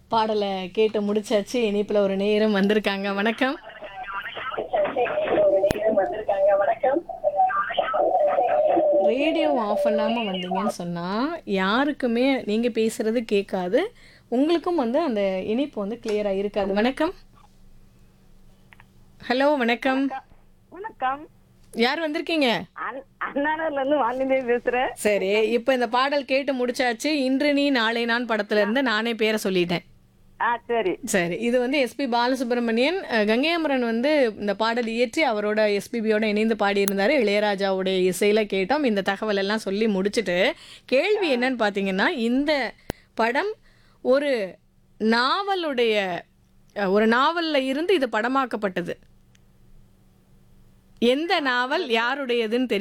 பாடலை கேட்டு முடிச்சாச்சு இனிப்புல ஒரு நேரம் வந்திருக்காங்க வணக்கம் ரேடியோ ஆஃப் பண்ணாம வந்தீங்கன்னு சொன்னா யாருக்குமே நீங்க பேசுறது கேட்காது உங்களுக்கும் வந்து அந்த இனிப்பு வந்து கிளியரா இருக்காது வணக்கம் ஹலோ வணக்கம் வணக்கம் யார் வந்திருக்கீங்க அண்- அண்ணாநகர்ல இருந்து வாணிதேவி பேசுறேன் சரி இப்போ இந்த பாடல் கேட்டு முடிச்சாச்சு இன்று நீ நாளை நான் படத்துல இருந்து நானே பேரை சொல்லிட்டேன் ஆ சரி சரி இது வந்து எஸ்பி பாலசுப்ரமணியன் அஹ், கங்கையமரன் வந்து இந்த பாடல் இயற்றி அவரோட எஸ்பிபியோட இணைந்து பாடியிருந்தாரு இளையராஜாவுடைய இசையில கேட்டோம் இந்த தகவல் எல்லாம் சொல்லி முடிச்சுட்டு கேள்வி என்னன்னு பார்த்தீங்கன்னா இந்த படம் ஒரு நாவலுடைய அஹ், ஒரு நாவல்ல இருந்து இது படமாக்கப்பட்டது எந்த நாவல் யாருடையதுன்னு தெரியும்